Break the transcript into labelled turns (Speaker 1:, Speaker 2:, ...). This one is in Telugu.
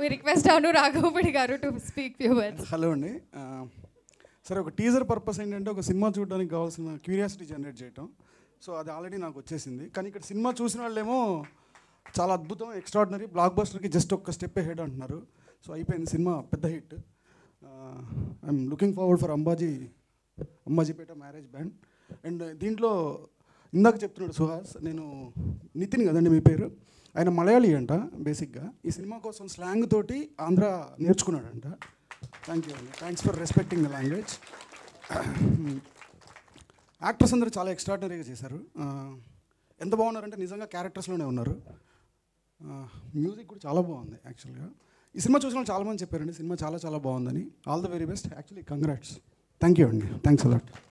Speaker 1: we request Anu Raghavapudi garu to speak few words.
Speaker 2: Hello అండి ఆ, సరే ఒక టీజర్ పర్పస్ ఏంటంటే ఒక సినిమా చూడడానికి కావాల్సిన క్యూరియాసిటీ జనరేట్ చేయటం సో అది ఆల్రెడీ నాకు వచ్చేసింది కానీ ఇక్కడ సినిమా చూసిన వాళ్ళేమో చాలా అద్భుతం ఎక్స్ట్రాడినరీ బ్లాక్ బస్టర్కి జస్ట్ ఒక్క స్టెప్ హెడ్ అంటున్నారు సో అయిపోయింది సినిమా పెద్ద hit I'm looking forward for Ambaji Ambajipeta marriage band and దీంట్లో ఇందాక చెప్తున్నాడు సుహాస్ నేను నితిన్ కదండి మీ పేరు ఆయన మలయాళీ అంట బేసిక్గా ఈ సినిమా కోసం స్లాంగ్ తోటి ఆంధ్ర నేర్చుకున్నాడంట థ్యాంక్ యూ అండి thanks for respecting the language actors అందరూ చాలా ఎక్స్ట్రాడినరీగా చేశారు ఆ, ఎంత బాగున్నారంటే నిజంగా క్యారెక్టర్స్లోనే ఉన్నారు మ్యూజిక్ కూడా చాలా బాగుంది యాక్చువల్గా ఈ సినిమా చూసిన వాళ్ళు చాలామంది చెప్పారండి సినిమా చాలా చాలా బాగుందని all the very best actually congrats thank you అండి థ్యాంక్స్ అలాట్